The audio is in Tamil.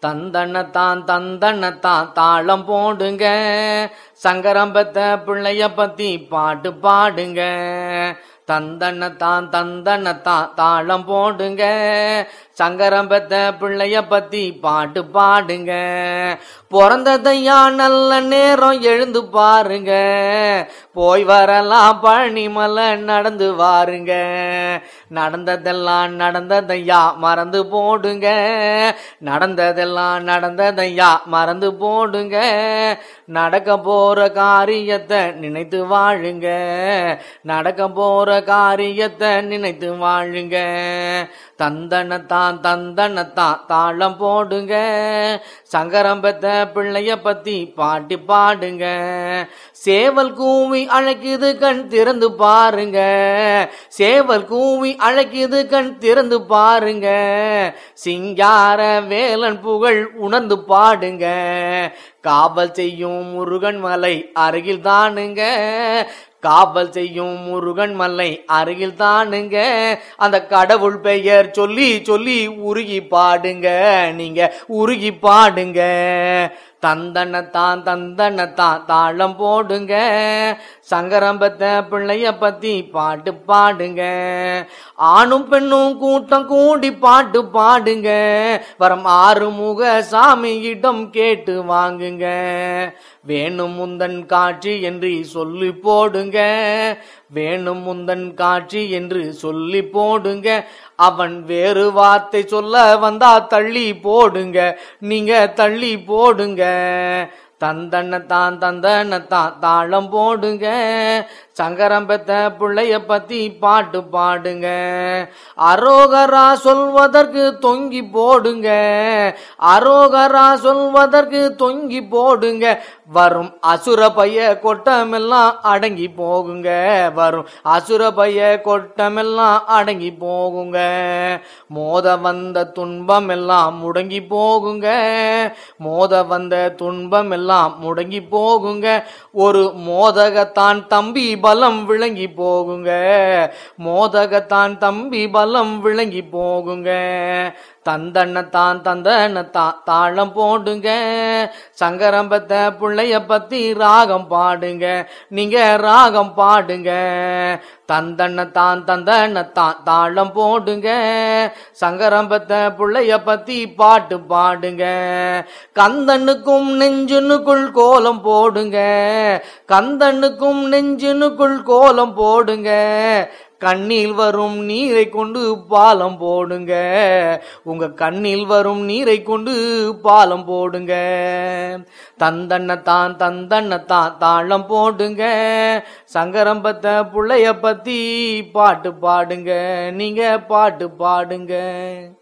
தந்தனத்தான் தந்தனத்தான் தாளம் போடுங்க சங்கரம்பத்த பிள்ளைய பத்தி பாட்டு பாடுங்க தந்தனத்தான் தந்தனத்தான் தாளம் போடுங்க சங்கரம்பத்த பிள்ளைய பத்தி பாட்டு பாடுங்க பிறந்ததையா நல்ல நேரம் எழுந்து பாருங்க போய் வரலாம் பழனிமலை நடந்து வாருங்க நடந்ததெல்லாம் நடந்ததையா மறந்து போடுங்க நடந்ததெல்லாம் நடந்ததையா மறந்து போடுங்க நடக்க போற காரியத்தை நினைத்து வாழுங்க நடக்க போற காரியத்தை நினைத்து வாழுங்க தந்தனத்தான் தந்தனத்தான் தாளம் போடுங்க சங்கரம்பத்த பிள்ளைய பத்தி பாட்டி பாடுங்க சேவல் கூவி அழைக்குது கண் திறந்து பாருங்க சேவல் கூவி அழைக்குது கண் திறந்து பாருங்க சிங்கார வேலன் புகழ் உணர்ந்து பாடுங்க காவல் செய்யும் முருகன் மலை அருகில் தானுங்க காவல் செய்யும் முருகன் மலை அருகில் தானுங்க அந்த கடவுள் பெயர் சொல்லி சொல்லி உருகி பாடுங்க நீங்க உருகி பாடுங்க தந்தனத்தான் தந்தனத்தான் தாளம் போடுங்க சங்கரம்பத்த பிள்ளைய பத்தி பாட்டு பாடுங்க ஆணும் பெண்ணும் கூட்டம் கூடி பாட்டு பாடுங்க வரம் ஆறுமுக சாமியிடம் கேட்டு வாங்குங்க வேணும் முந்தன் காட்சி என்று சொல்லி போடுங்க வேணும் முந்தன் காட்சி என்று சொல்லி போடுங்க அவன் வேறு வார்த்தை சொல்ல வந்தா தள்ளி போடுங்க நீங்க தள்ளி போடுங்க தந்தனத்தான் தந்தனத்தான் தாளம் போடுங்க சங்கரம் பெத்த பிள்ளைய பத்தி பாட்டு பாடுங்க அரோகரா சொல்வதற்கு தொங்கி போடுங்க அரோகரா சொல்வதற்கு தொங்கி போடுங்க வரும் அசுர பைய கொட்டமெல்லாம் அடங்கி போகுங்க வரும் அசுர பைய கொட்டமெல்லாம் அடங்கி போகுங்க மோத வந்த துன்பம் எல்லாம் முடங்கி போகுங்க மோத வந்த துன்பம் எல்லாம் முடங்கி போகுங்க ஒரு மோதகத்தான் தம்பி பலம் விளங்கி போகுங்க மோதகத்தான் தம்பி பலம் விளங்கி போகுங்க தந்தனத்தான் தந்தனத்தான் தாளம் போடுங்க சங்கரம்பத்த பிள்ளைய பத்தி ராகம் பாடுங்க நீங்க ராகம் பாடுங்க தந்தனத்தான் தந்தனத்தான் தாளம் போடுங்க சங்கரம்பத்த பிள்ளைய பத்தி பாட்டு பாடுங்க கந்தனுக்கும் நெஞ்சுனுக்குள் கோலம் போடுங்க கந்தனுக்கும் நெஞ்சுனுக்குள் கோலம் போடுங்க கண்ணில் வரும் நீரை கொண்டு பாலம் போடுங்க உங்க கண்ணில் வரும் நீரை கொண்டு பாலம் போடுங்க தந்தன்னத்தான் தந்தன்னத்தான் தாளம் போடுங்க சங்கரம்பத்த புள்ளைய பத்தி பாட்டு பாடுங்க நீங்க பாட்டு பாடுங்க